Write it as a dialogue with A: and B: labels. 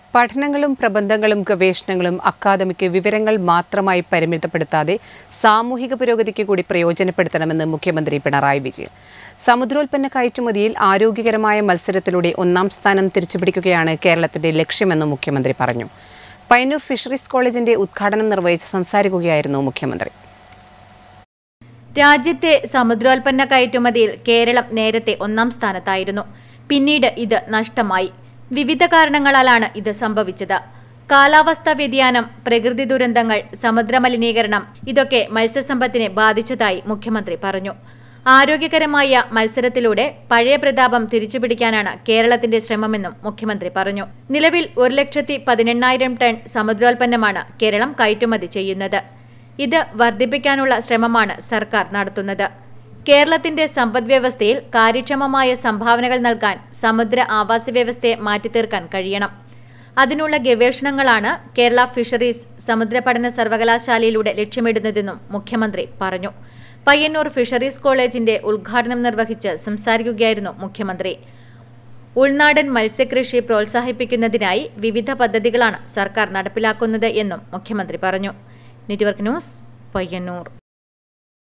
A: പഠനങ്ങളും പ്രബന്ധങ്ങളും ഗവേഷണങ്ങളും അക്കാദമിക് വിവരങ്ങൾ മാത്രമായി പരിമിതപ്പെടുത്താതെ സാമൂഹിക പുരോഗതിക്ക് കൂടി പ്രയോജനപ്പെടുത്തണമെന്ന് മുഖ്യമന്ത്രി പിണറായി വിജയൻ സമുദ്രോൽപ്പന്ന കയറ്റുമതിയിൽ ആരോഗ്യകരമായ മത്സരത്തിലൂടെ ഒന്നാം സ്ഥാനം തിരിച്ചുപിടിക്കുകയാണ് കേരളത്തിന്റെ ലക്ഷ്യമെന്ന് മുഖ്യമന്ത്രി പറഞ്ഞു പയ്യന്നൂർ ഫിഷറീസ് കോളേജിന്റെ ഉദ്ഘാടനം നിർവഹിച്ച് സംസാരിക്കുകയായിരുന്നു മുഖ്യമന്ത്രി
B: രാജ്യത്തെ സമുദ്രോൽപ്പന്ന കയറ്റുമതിയിൽ കേരളം നേരത്തെ ഒന്നാം സ്ഥാനത്തായിരുന്നു പിന്നീട് ഇത് നഷ്ടമായി വിവിധ കാരണങ്ങളാലാണ് ഇത് സംഭവിച്ചത് കാലാവസ്ഥാ വ്യതിയാനം പ്രകൃതി ദുരന്തങ്ങൾ സമുദ്രമലിനീകരണം ഇതൊക്കെ മത്സ്യസമ്പത്തിനെ ബാധിച്ചതായി മുഖ്യമന്ത്രി പറഞ്ഞു ആരോഗ്യകരമായ മത്സരത്തിലൂടെ പഴയ പ്രതാപം തിരിച്ചുപിടിക്കാനാണ് കേരളത്തിന്റെ ശ്രമമെന്നും മുഖ്യമന്ത്രി പറഞ്ഞു നിലവിൽ ഒരു ലക്ഷത്തി പതിനെണ്ണായിരം ടൺ സമുദ്രോൽപ്പന്നമാണ് കേരളം കയറ്റുമതി ചെയ്യുന്നത് ഇത് വർദ്ധിപ്പിക്കാനുള്ള ശ്രമമാണ് സർക്കാർ നടത്തുന്നത് കേരളത്തിന്റെ സമ്പദ്വ്യവസ്ഥയിൽ കാര്യക്ഷമമായ സംഭാവനകൾ നൽകാൻ സമുദ്ര ആവാസ വ്യവസ്ഥയെ മാറ്റിത്തീർക്കാൻ കഴിയണം അതിനുള്ള ഗവേഷണങ്ങളാണ് കേരള ഫിഷറീസ് സമുദ്ര പഠന സർവകലാശാലയിലൂടെ ലക്ഷ്യമിടുന്നതെന്നും മുഖ്യമന്ത്രി പറഞ്ഞു പയ്യന്നൂർ ഫിഷറീസ് കോളേജിന്റെ ഉദ്ഘാടനം നിർവഹിച്ച് സംസാരിക്കുകയായിരുന്നു മുഖ്യമന്ത്രി ഉൾനാടൻ മത്സ്യകൃഷി പ്രോത്സാഹിപ്പിക്കുന്നതിനായി വിവിധ പദ്ധതികളാണ് സർക്കാർ നടപ്പിലാക്കുന്നത് എന്നും മുഖ്യമന്ത്രി പറഞ്ഞു നെറ്റ്വർക്ക് ന്യൂസ് പയ്യന്നൂർ